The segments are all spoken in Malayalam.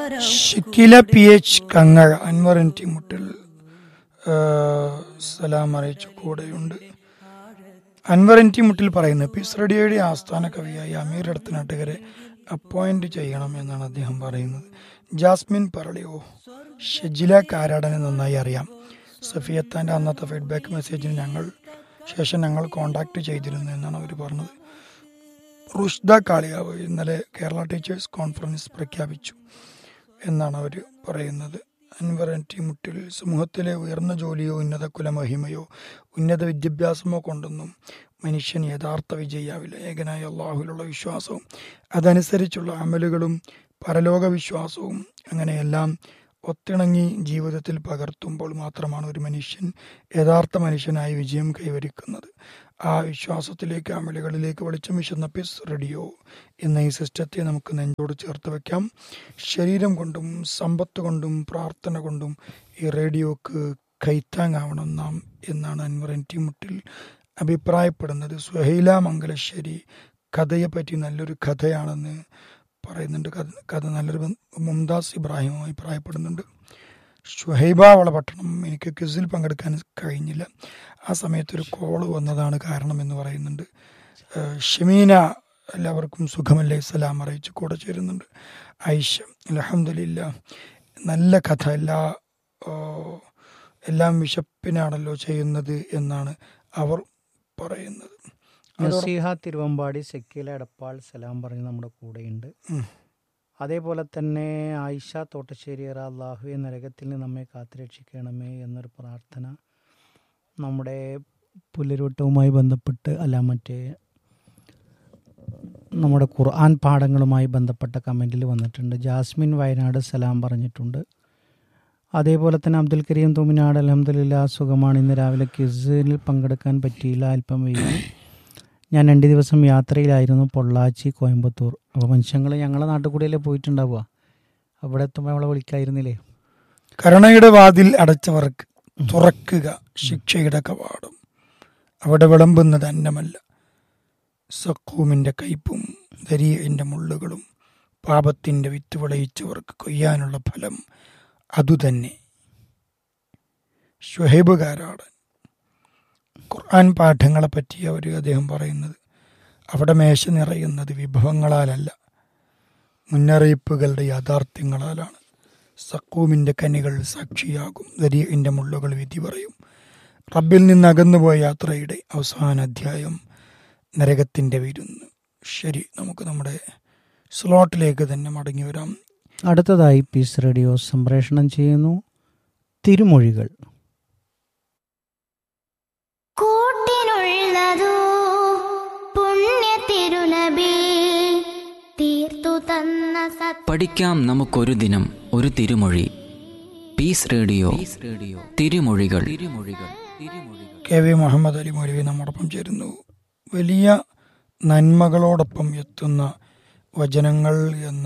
ഷിക്കില P H Kangazha Anwar N T Muttil ആ, സലാം അറിയിച്ചു കൂടെയുണ്ട് അൻവർ എൻ ടി മുട്ടിൽ പറയുന്നത് പീസ് റേഡിയോയുടെ ആസ്ഥാന കവിയായി അമീർ അടുത്തനാട്ടുകരെ അപ്പോയിന്റ് ചെയ്യണം എന്നാണ് അദ്ദേഹം പറയുന്നത് ജാസ്മിൻ പറളിയോ ഷെജില കാരാടനെ നന്നായി അറിയാം സഫിയത്താൻ്റെ അന്നത്തെ ഫീഡ്ബാക്ക് മെസ്സേജിന് ഞങ്ങൾ ശേഷം ഞങ്ങൾ കോണ്ടാക്ട് ചെയ്തിരുന്നു എന്നാണ് അവർ പറഞ്ഞത് റുഷ്ദ കാളിയാവ് ഇന്നലെ കേരള ടീച്ചേഴ്സ് കോൺഫറൻസ് പ്രഖ്യാപിച്ചു എന്നാണ് അവർ പറയുന്നത് അൻവർ എൻ ടി മുട്ടിൽ സമൂഹത്തിലെ ഉയർന്ന ജോലിയോ ഉന്നത കുലമഹിമയോ ഉന്നത വിദ്യാഭ്യാസമോ കൊണ്ടൊന്നും മനുഷ്യൻ യഥാർത്ഥ വിജയിയാവില്ല ഏകനായ അള്ളാഹുലുള്ള വിശ്വാസവും അതനുസരിച്ചുള്ള അമലുകളും പരലോക വിശ്വാസവും അങ്ങനെയെല്ലാം ഒത്തിണങ്ങി ജീവിതത്തിൽ പകർത്തുമ്പോൾ മാത്രമാണ് ഒരു മനുഷ്യൻ യഥാർത്ഥ മനുഷ്യനായി വിജയം കൈവരിക്കുന്നത് ആ വിശ്വാസത്തിലേക്ക് അമലുകളിലേക്ക് വെളിച്ചം വീശുന്ന പിസ് റേഡിയോ എന്ന ഈ സിസ്റ്റത്തെ നമുക്ക് നെഞ്ചോട് ചേർത്ത് വെക്കാം ശരീരം കൊണ്ടും സമ്പത്ത് കൊണ്ടും പ്രാർത്ഥന കൊണ്ടും ഈ റേഡിയോക്ക് കൈത്താങ്ങാവണം നാം എന്നാണ് അൻവർ എൻ ടി മുട്ടിൽ അഭിപ്രായപ്പെടുന്നത് സുഹൈല മംഗലശ്ശേരി കഥയെപ്പറ്റി നല്ലൊരു കഥയാണെന്ന് പറയുന്നുണ്ട് കഥ കഥ നല്ലൊരു ബന്ധ- മുംതാസ് ഇബ്രാഹിം അഭിപ്രായപ്പെടുന്നുണ്ട് ഷുഹൈബ വളപട്ടണം എനിക്ക് ക്വിസിൽ പങ്കെടുക്കാൻ കഴിഞ്ഞില്ല ആ സമയത്ത് ഒരു കോള് വന്നതാണ് കാരണം എന്ന് പറയുന്നുണ്ട് ഏഹ് ഷമീന എല്ലാവർക്കും സുഖമല്ലേ സലാം അറിയിച്ച് കൂടെ ചേരുന്നുണ്ട് ഐഷ അലഹമില്ല നല്ല കഥ എല്ലാ ഓ, എല്ലാം വിശപ്പിനാണല്ലോ ചെയ്യുന്നത് എന്നാണ് അവർ പറയുന്നത് അതോടൊപ്പം നസീഹ തിരുവമ്പാടി സെക്കീല എടപ്പാൾ സലാം പറഞ്ഞ് നമ്മുടെ കൂടെയുണ്ട് ഉം. അതേപോലെ തന്നെ ആയിഷ തോട്ടശ്ശേരിയറ അള്ളാഹുവെ നരകത്തിൽ നിന്ന് നമ്മെ കാത്തുരക്ഷിക്കണമേ എന്നൊരു പ്രാർത്ഥന നമ്മുടെ പുലരൂട്ടവുമായി ബന്ധപ്പെട്ട് അല്ല മറ്റേ നമ്മുടെ ഖുർആൻ പാഠങ്ങളുമായി ബന്ധപ്പെട്ട കമൻറ്റിൽ വന്നിട്ടുണ്ട് ജാസ്മിൻ വയനാട് സലാം പറഞ്ഞിട്ടുണ്ട് അതേപോലെ തന്നെ അബ്ദുൽ കരീം തുമിനാട് അലഹമ്മദില്ല സുഖമാണ് ഇന്ന് രാവിലെ ക്വിസിൽ പങ്കെടുക്കാൻ പറ്റിയില്ല അല്പം വൈകി ഞാൻ രണ്ട് ദിവസം യാത്രയിലായിരുന്നു പൊള്ളാച്ചി കോയമ്പത്തൂർ അപ്പോൾ മനുഷ്യങ്ങൾ ഞങ്ങളെ നാട്ടിൽ കൂടെയല്ലേ പോയിട്ടുണ്ടാവുക അവിടെ എത്തുമ്പോൾ നമ്മളെ വിളിക്കായിരുന്നില്ലേ കരുണയുടെ വാതിൽ അടച്ചവർക്ക് തുറക്കുക ശിക്ഷയുടെ കവാടം അവിടെ വിളമ്പുന്നത് അന്നമല്ല സക്കൂമിന്റെ കയ്പും ദരീന്റെ മുള്ളുകളും പാപത്തിന്റെ വിത്ത് വിളയിച്ചവർക്ക് കൊയ്യാനുള്ള ഫലം അതുതന്നെ ഷുഹൈബ് കാരാടൻ ഖുർആൻ പാഠങ്ങളെ പറ്റി അവർ അദ്ദേഹം പറയുന്നത് അവിടെ മേശ നിറയുന്നത് വിഭവങ്ങളാലല്ല മുന്നറിയിപ്പുകളുടെ യാഥാർത്ഥ്യങ്ങളാലാണ് സക്കൂമിന്റെ കനികൾ സാക്ഷിയാകും ദരീന്റെ മുള്ളുകൾ വിധി പറയും റബ്ബിൽ നിന്ന് അകന്നുപോയ യാത്രയുടെ അവസാന അധ്യായം നരകത്തിന്റെ വിരുന്ന് ശരി നമുക്ക് നമ്മുടെ സ്ലോട്ടിലേക്ക് തന്നെ മടങ്ങി വരാം അടുത്തതായി പീസ് റേഡിയോ സംപ്രേഷണം ചെയ്യുന്നു തിരുമൊഴികൾ കൂട്ടിനുള്ളതോ പുണ്യ തിരുനബി തീർത്തു തന്ന സത് പഠിക്കാം നമുക്കൊരു ദിനം ഒരു തിരുമൊഴി പീസ് റേഡിയോ റേഡിയോ തിരുമൊഴികൾ തിരുമൊഴികൾ തിരുമൊഴികൾ കെ വി മുഹമ്മദ് അലി മൗലവി നമ്മോടൊപ്പം ചേരുന്നു വലിയ നന്മകളോടൊപ്പം എത്തുന്ന വചനങ്ങൾ എന്ന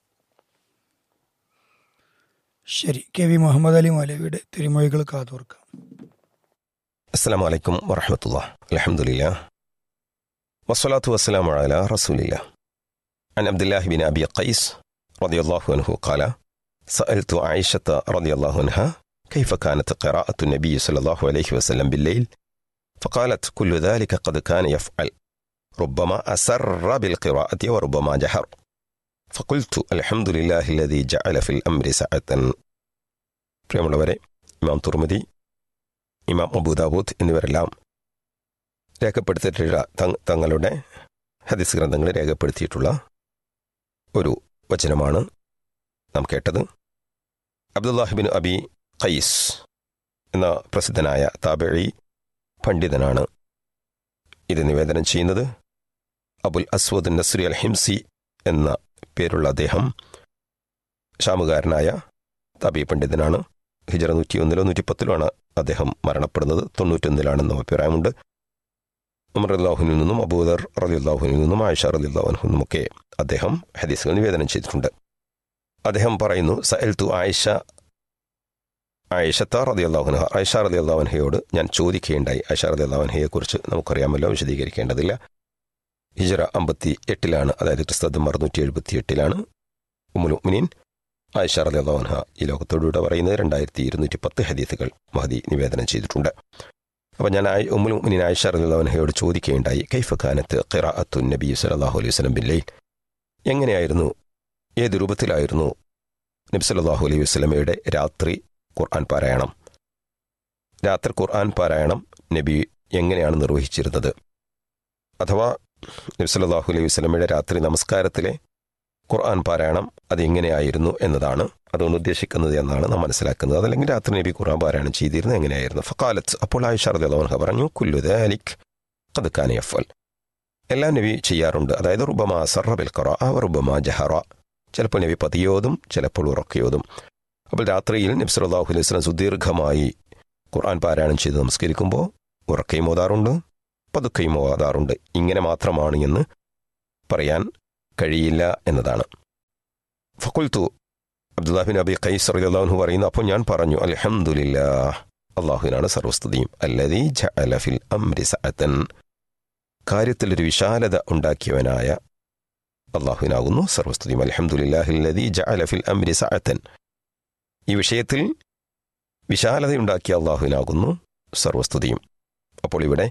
ശരി കെ വി മുഹമ്മദ് അലി മൗലവിയുടെ തിരുമൊഴികൾ കാതോർക്കാം السلام عليكم ورحمة الله الحمد لله والصلاة والسلام على رسول الله عن عبد الله بن أبي قيس رضي الله عنه قال سألت عائشة رضي الله عنها كيف كانت قراءة النبي صلى الله عليه وسلم بالليل فقالت كل ذلك قد كان يفعل ربما أسر بالقراءة وربما جهر فقلت الحمد لله الذي جعل في الأمر سعة പ്രിയമുള്ളവരെ ഇമാം തുർമതി ഇമാം അബൂദാബൂത്ത് എന്നിവരെല്ലാം രേഖപ്പെടുത്തിയിട്ടുള്ള തങ് തങ്ങളുടെ ഹദീസ് ഗ്രന്ഥങ്ങളിൽ രേഖപ്പെടുത്തിയിട്ടുള്ള ഒരു വചനമാണ് നാം കേട്ടത് അബ്ദുല്ലാഹിബിൻ അബി ഖൈസ് എന്ന പ്രസിദ്ധനായ താബഴി പണ്ഡിതനാണ് ഇത് നിവേദനം ചെയ്യുന്നത് അബുൽ അസ്വദ് നസ്രി അൽ ഹിംസി എന്ന പേരുള്ള അദ്ദേഹം ഷാമുകാരനായ താബി പണ്ഡിതനാണ് ഹിജറ നൂറ്റി ഒന്നിലോ നൂറ്റിപ്പത്തിലോ ആണ് അദ്ദേഹം മരണപ്പെടുന്നത് തൊണ്ണൂറ്റൊന്നിലാണെന്നും അഭിപ്രായമുണ്ട് ഉമർ അള്ളാഹുനിൽ നിന്നും അബൂദർ റലി അള്ളാഹുനിൽ നിന്നും ആയിഷ റലി അള്ളാഹുനിൽ നിന്നുമൊക്കെ അദ്ദേഹം ഹദീസുകൾ നിവേദനം ചെയ്തിട്ടുണ്ട് അദ്ദേഹം പറയുന്നു സഅൽത്തു ആയിഷ ആയിഷത്ത റതി അള്ളാഹുന ആയിഷ റതി അള്ളാഹുൻഹയോട് ഞാൻ ചോദിക്കുകയുണ്ടായി ആയിഷ റതി അള്ളാഹുൻഹയെക്കുറിച്ച് നമുക്കറിയാമല്ലോ വിശദീകരിക്കേണ്ടതില്ല ഹിജറ അമ്പത്തി എട്ടിലാണ് അതായത് ക്രിസ്തം അറുന്നൂറ്റി എഴുപത്തി എട്ടിലാണ് ഉമുൽ മുഅ്മിനീൻ ആയിഷ റളിയല്ലാഹു ഈ ലോകത്തോടുകൂടെ പറയുന്നത് രണ്ടായിരത്തി ഇരുന്നൂറ്റി പത്ത് ഹദീസുകൾ മഹദി നിവേദനം ചെയ്തിട്ടുണ്ട് അപ്പോൾ ഞാൻ ആയി- ഉമ്മുൽ മുഅ്മിനീൻ ആയിഷ റളിയല്ലാഹുൻഹയോട് ചോദിക്കുകയുണ്ടായി കൈഫ കാനത്ത് ഖിറാഅത്തു നബി സല്ലല്ലാഹു അലൈഹി വസല്ലം ബില്ലൈൽ എങ്ങനെയായിരുന്നു ഏത് രൂപത്തിലായിരുന്നു നബി സല്ലല്ലാഹു അലൈഹി വസല്ലമയുടെ രാത്രി ഖുർആൻ പാരായണം രാത്രി ഖുർആൻ പാരായണം നബി എങ്ങനെയാണ് നിർവഹിച്ചിരുന്നത് അഥവാ നബി സല്ലല്ലാഹു അലൈഹി വസല്ലമയുടെ രാത്രി നമസ്കാരത്തിലെ ഖുർആൻ പാരായണം അതെങ്ങനെയായിരുന്നു എന്നതാണ് അതുകൊണ്ട് ഉദ്ദേശിക്കുന്നത് എന്നാണ് നാം മനസ്സിലാക്കുന്നത് അതല്ലെങ്കിൽ രാത്രി നബി ഖുർആൻ പാരായണം ചെയ്തിരുന്നത് എങ്ങനെയായിരുന്നു ഫക്കാലത്ത് അപ്പോൾ ആയിഷ റളിയല്ലാഹു അൻഹ പറഞ്ഞു കുല്ലു ദാലിക് ഖദ് കാന യഫൽ എല്ലാം നബി ചെയ്യാറുണ്ട് അതായത് റുബമാ സർറ ബിൽ ഖുറാ റുബമാ ജഹറ ചിലപ്പോൾ നബി പതിയോതും ചിലപ്പോൾ ഉറക്കയോതും അപ്പോൾ രാത്രിയിൽ നബി സല്ലല്ലാഹു അലൈഹി വസല്ലം സുദീർഘമായി ഖുർആൻ പാരായണം ചെയ്ത് നമസ്കരിക്കുമ്പോൾ ഉറക്കയും ഓതാറുണ്ട് പതുക്കെയും ഓതാറുണ്ട് ഇങ്ങനെ മാത്രമാണ് എന്ന് പറയാൻ കഴിയില്ല എന്നതാണ് ഫക്കുൽത്തു അബ്ദുല്ലാഹിബിൻ അബി ഖൈസ് റളിയല്ലാഹു പറയുന്നു അപ്പോൾ ഞാൻ പറഞ്ഞു അൽഹംദുലില്ലാ അള്ളാഹുവിനാണ് സർവസ്തുതിയും അല്ലദീ ജഅല ഫിൽ അംരി സഅതൻ കാര്യത്തിലൊരു വിശാലത ഉണ്ടാക്കിയവനായ അള്ളാഹുവിനാകുന്നു സർവസ്തുതിയും അൽഹംദുലില്ലാഹില്ലദീ ജഅല ഫിൽ അംരി സഅതൻ ഈ വിഷയത്തിൽ വിശാലതയുണ്ടാക്കിയ അള്ളാഹുവിനാകുന്നു സർവസ്തുതിയും അപ്പോൾ ഇവിടെ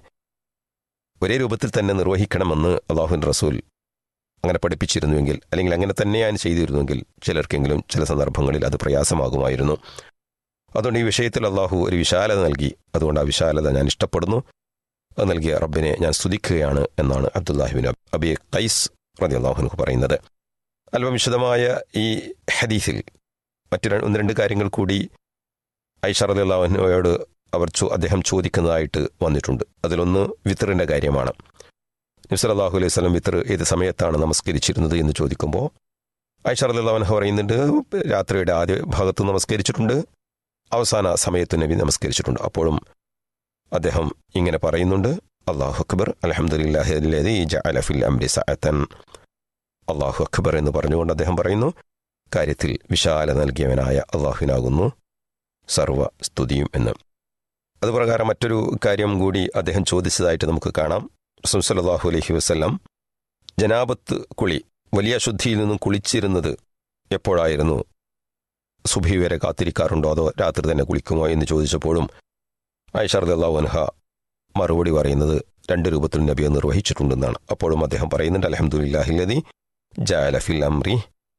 ഒരേ രൂപത്തിൽ തന്നെ നിർവഹിക്കണമെന്ന് അള്ളാഹുവിൻ റസൂൽ അങ്ങനെ പഠിപ്പിച്ചിരുന്നുവെങ്കിൽ അല്ലെങ്കിൽ അങ്ങനെ തന്നെയാണ് ചെയ്തിരുന്നുവെങ്കിൽ ചിലർക്കെങ്കിലും ചില സന്ദർഭങ്ങളിൽ അത് പ്രയാസമാകുമായിരുന്നു അതുകൊണ്ട് ഈ വിഷയത്തിൽ അള്ളാഹു ഒരു വിശാലത നൽകി അതുകൊണ്ട് ആ വിശാലത ഞാൻ ഇഷ്ടപ്പെടുന്നു അത് നൽകിയ റബ്ബിനെ ഞാൻ സ്തുതിക്കുകയാണ് എന്നാണ് അബ്ദുല്ലാഹിബിൻ അബി ഖൈസ് റതി അള്ളാഹുനു പറയുന്നത് അല്പം വിശദമായ ഈ ഹദീസിൽ മറ്റു ര- ഒന്ന് രണ്ട് കാര്യങ്ങൾ കൂടി ഐഷ റതി അള്ളാഹുനോയോട് അവർ ചോ- അദ്ദേഹം ചോദിക്കുന്നതായിട്ട് വന്നിട്ടുണ്ട് അതിലൊന്ന് വിത്തറിൻ്റെ കാര്യമാണ് നബ്സലാഹു അലൈഹി സ്വലം വിത്തർ ഏത് സമയത്താണ് നമസ്കരിച്ചിരുന്നത് എന്ന് ചോദിക്കുമ്പോൾ ഐഷ റതി അള്ളാഹുനഹ പറയുന്നുണ്ട് രാത്രിയുടെ ആദ്യ ഭാഗത്ത് നമസ്കരിച്ചിട്ടുണ്ട് അവസാന സമയത്ത് നബി നമസ്കരിച്ചിട്ടുണ്ട് അപ്പോഴും അദ്ദേഹം ഇങ്ങനെ പറയുന്നുണ്ട് അള്ളാഹു അക്ബർ അലഹമുല്ലാഹി ഫിൽ അംരി സഅതൻ അള്ളാഹു അക്ബർ എന്ന് പറഞ്ഞുകൊണ്ട് അദ്ദേഹം പറയുന്നു കാര്യത്തിൽ വിശാല നൽകിയവനായ അള്ളാഹുവിനാകുന്നു സർവ സ്തുതിയും എന്ന് അതുപ്രകാരം മറ്റൊരു കാര്യം കൂടി അദ്ദേഹം ചോദിച്ചതായിട്ട് നമുക്ക് കാണാം റസൂൽ സല്ലല്ലാഹു അലൈഹി വസല്ലം ജനാബത്ത് കുളി വലിയ ശുദ്ധിയിൽ നിന്നും കുളിച്ചിരുന്നത് എപ്പോഴായിരുന്നു സുബഹി വരെ കാത്തിരിക്കാറുണ്ടോ അതോ രാത്രി തന്നെ കുളിക്കുമോ എന്ന് ചോദിച്ചപ്പോഴും ഐഷർദല്ലാഹു അൻഹ മറുപടി പറയുന്നത് രണ്ട് രൂപത്തിൽ നബി അത് നിർവഹിച്ചിട്ടുണ്ടെന്നാണ് അപ്പോഴും അദ്ദേഹം പറയുന്നുണ്ട് അലഹമുല്ലാഹില്ലതി ജാലഫിൽ അംറി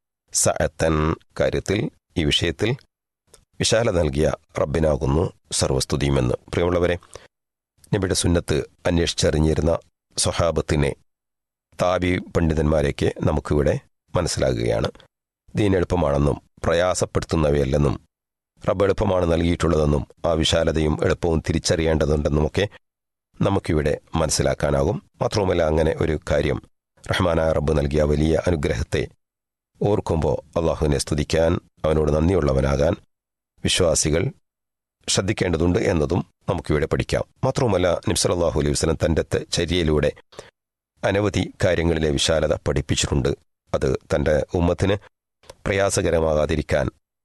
സഅത്തൻ കാര്യത്തിൽ ഈ വിഷയത്തിൽ വിശാല നൽകിയ റബ്ബിനാകുന്നു സർവസ്തുതിയുമെന്ന് പ്രിയമുള്ളവരെ നബിയുടെ സുന്നത്ത് അന്വേഷിച്ചറിഞ്ഞിരുന്ന സ്വഹാബത്തിനെ താബി പണ്ഡിതന്മാരെയൊക്കെ നമുക്കിവിടെ മനസ്സിലാകുകയാണ് ദീൻ എളുപ്പമാണെന്നും പ്രയാസപ്പെടുത്തുന്നവയല്ലെന്നും റബ്ബ് എളുപ്പമാണ് നൽകിയിട്ടുള്ളതെന്നും ആ വിശാലതയും എളുപ്പവും തിരിച്ചറിയേണ്ടതുണ്ടെന്നുമൊക്കെ നമുക്കിവിടെ മനസ്സിലാക്കാനാകും മാത്രവുമല്ല അങ്ങനെ ഒരു കാര്യം റഹ്മാനായ റബ്ബ് നൽകിയ വലിയ അനുഗ്രഹത്തെ ഓർക്കുമ്പോൾ അള്ളാഹുവിനെ സ്തുതിക്കാൻ അവനോട് നന്ദിയുള്ളവനാകാൻ വിശ്വാസികൾ ശ്രദ്ധിക്കേണ്ടതുണ്ട് എന്നതും നമുക്കിവിടെ പഠിക്കാം മാത്രവുമല്ല നിബ്സലാഹു അലൈഹി വസ്ലം തൻ്റെ ത- ചര്യയിലൂടെ അനവധി കാര്യങ്ങളിലെ വിശാലത പഠിപ്പിച്ചിട്ടുണ്ട് അത് തൻ്റെ ഉമ്മത്തിന് പ്രയാസകരമാകാതിരിക്കാൻ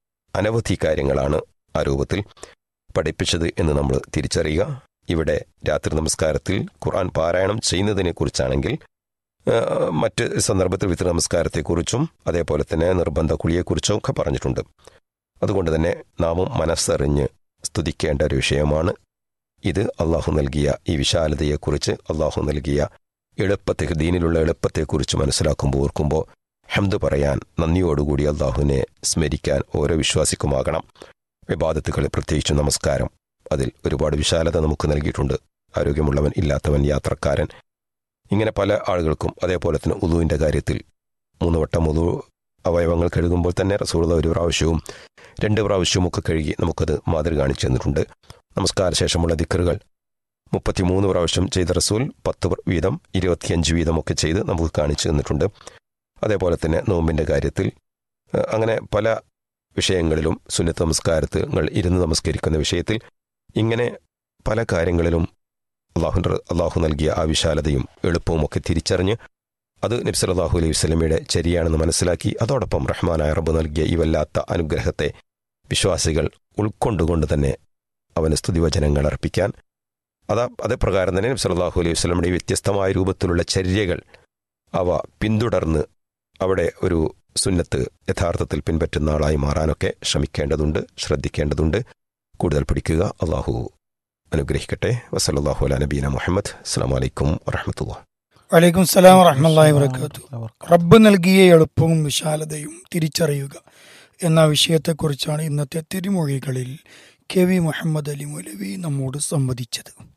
അനവധി കാര്യങ്ങളാണ് ആ രൂപത്തിൽ പഠിപ്പിച്ചത് എന്ന് നമ്മൾ തിരിച്ചറിയുക ഇവിടെ രാത്രി നമസ്കാരത്തിൽ ഖുർആൻ പാരായണം ചെയ്യുന്നതിനെക്കുറിച്ചാണെങ്കിൽ ആ, മറ്റ് സന്ദർഭത്തിൽ വിത്ര നമസ്കാരത്തെക്കുറിച്ചും അതേപോലെ തന്നെ നിർബന്ധ കുളിയെക്കുറിച്ചും ഒക്കെ പറഞ്ഞിട്ടുണ്ട് അതുകൊണ്ട് തന്നെ നാമും മനസ്സറിഞ്ഞ് സ്തുതിക്കേണ്ട ഒരു വിഷയമാണ് ഇത് അള്ളാഹു നൽകിയ ഈ വിശാലതയെക്കുറിച്ച് അള്ളാഹു നൽകിയ എളുപ്പത്തെ ദീനിലുള്ള എളുപ്പത്തെക്കുറിച്ച് മനസ്സിലാക്കുമ്പോൾ ഓർക്കുമ്പോൾ ഹംദ് പറയാൻ നന്ദിയോടുകൂടി അള്ളാഹുവിനെ സ്മരിക്കാൻ ഓരോ വിശ്വാസിക്കുമാകണം വിവാദത്തുകൾ പ്രത്യേകിച്ച് നമസ്കാരം അതിൽ ഒരുപാട് വിശാലത നമുക്ക് നൽകിയിട്ടുണ്ട് ആരോഗ്യമുള്ളവൻ ഇല്ലാത്തവൻ യാത്രക്കാരൻ ഇങ്ങനെ പല ആളുകൾക്കും അതേപോലെ തന്നെ ഉദുവിൻ്റെ കാര്യത്തിൽ മൂന്ന് വട്ടം ഉദു അവയവങ്ങൾ കഴുകുമ്പോൾ തന്നെ റസൂള ഒരു പ്രാവശ്യവും രണ്ട് പ്രാവശ്യവും ഒക്കെ കഴുകി നമുക്കത് മാതൃക കാണിച്ചു തന്നിട്ടുണ്ട് നമസ്കാര ശേഷമുള്ള ദിക്കറുകൾ മുപ്പത്തിമൂന്ന് പ്രാവശ്യം ചെയ്ത റസൂൽ പത്ത് പ്ര- വീതം ഇരുപത്തിയഞ്ച് വീതമൊക്കെ ചെയ്ത് നമുക്ക് കാണിച്ചു തന്നിട്ടുണ്ട് അതേപോലെ തന്നെ നോമ്പിൻ്റെ കാര്യത്തിൽ ഏഹ്, അങ്ങനെ പല വിഷയങ്ങളിലും സുന്നത്ത് നമസ്കാരത്തുകൾ ഇരുന്ന് നമസ്കരിക്കുന്ന വിഷയത്തിൽ ഇങ്ങനെ പല കാര്യങ്ങളിലും അള്ളാഹു അള്ളാഹു നൽകിയ ആ വിശാലതയും എളുപ്പവും ഒക്കെ തിരിച്ചറിഞ്ഞ് അത് നബ്സലാഹു അലൈഹി വസ്ലമയുടെ ചരിയാണെന്ന് മനസ്സിലാക്കി അതോടൊപ്പം റഹ്മാനായ റബ്ബ് നൽകിയ ഈ വല്ലാത്ത അനുഗ്രഹത്തെ വിശ്വാസികൾ ഉൾക്കൊണ്ടുകൊണ്ട് തന്നെ അവന് സ്തുതിവചനങ്ങൾ അർപ്പിക്കാൻ അതാ അതേപ്രകാരം തന്നെ നബ്സലാഹു അലൈഹി വസ്ലമയുടെ വ്യത്യസ്തമായ രൂപത്തിലുള്ള ചര്യകൾ അവ പിന്തുടർന്ന് അവിടെ ഒരു സുന്നത്ത് യഥാർത്ഥത്തിൽ പിൻപറ്റുന്ന ആളായി മാറാനൊക്കെ ശ്രമിക്കേണ്ടതുണ്ട് ശ്രദ്ധിക്കേണ്ടതുണ്ട് കൂടുതൽ പഠിക്കുക അള്ളാഹു അനുഗ്രഹിക്കട്ടെ വസല്ലാഹു അല നബീന മുഹമ്മദ് അസ്സാം വലൈക്കും വറഹമത്തുള്ള വലൈക്കും സ്സലാം വറഹ്മത്തുള്ളാഹി വബറകാത്തു റബ്ബ് നൽകിയ എളുപ്പവും വിശാലതയും തിരിച്ചറിയുക എന്ന വിഷയത്തെക്കുറിച്ചാണ് ഇന്നത്തെ തിരുമൊഴികളിൽ കെ വി മുഹമ്മദ് അലി മൗലവി നമ്മോട് സംവദിച്ചത്